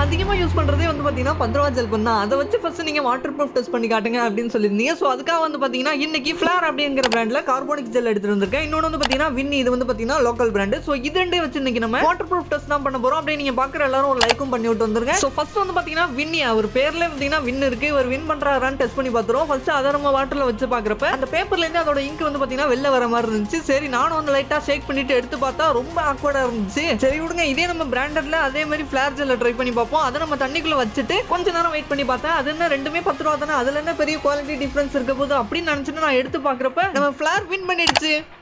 அதிகமாக யூஸ் பண்ணுறதே வந்து பார்த்தீங்கன்னா பத்து ரூபா ஜெல் பண்ணா அதை வச்சு ஃபர்ஸ்ட் நீங்கள் வாட்டர் ப்ரூஃப் டெஸ்ட் பண்ணி காட்டுங்க அப்படின்னு சொல்லியிருந்தீங்க ஸோ அதுக்காக வந்து பார்த்தீங்கன்னா இன்னைக்கு ஃபிளார் அப்படிங்கிற பிராண்டில் கார்போனிக் ஜெல் எடுத்துட்டு வந்திருக்கேன் இன்னொன்று வந்து பார்த்தீங்கன்னா வின்னி இது வந்து பார்த்தீங்கன்னா லோக்கல் பிராண்டு ஸோ இது ரெண்டே வச்சு இன்னைக்கு நம்ம வாட்டர் ப்ரூஃப் டெஸ்ட் தான் பண்ண போகிறோம் அப்படியே நீங்கள் பார்க்குற எல்லாரும் ஒரு லைக்கும் பண்ணி விட்டு வந்துருங்க ஸோ ஃபர்ஸ்ட் வந்து பார்த்தீங்கன்னா வின்னி அவர் பேர்ல பார்த்தீங்கன்னா வின் இருக்கு இவர் வின் பண்ணுறாரான்னு டெஸ்ட் பண்ணி பார்த்துருவோம் ஃபர்ஸ்ட் அதை நம்ம வாட்டரில் வச்சு பார்க்குறப்ப அந்த பேப்பர்லேருந்து அதோட இங்க் வந்து பார்த்தீங்கன்னா வெளில வர மாதிரி இருந்துச்சு சரி நானும் வந்து லைட்டாக ஷேக் பண்ணிட்டு எடுத்து பார்த்தா ரொம்ப ஆக்வர்டாக இருந்துச்சு சரி விடுங்க இதே நம்ம பிராண்டட்ல அதே மாதிரி ஃபிளார் ஜெல்ல ட்ரை பண்ணி பார்ப்போம் அதை நம்ம தண்ணிக்குள்ள வச்சுட்டு கொஞ்ச நேரம் வெயிட் பண்ணி பார்த்தேன் அது என்ன ரெண்டுமே பத்து ரூபா தானே அதுல என்ன பெரிய குவாலிட்டி டிஃபரன்ஸ் இருக்க போது அப்படின்னு நினைச்சிட்டு நான் எடுத்து பார்க்குறப்ப நம்ம ஃபிளார் வின் பண்ணிடுச்சு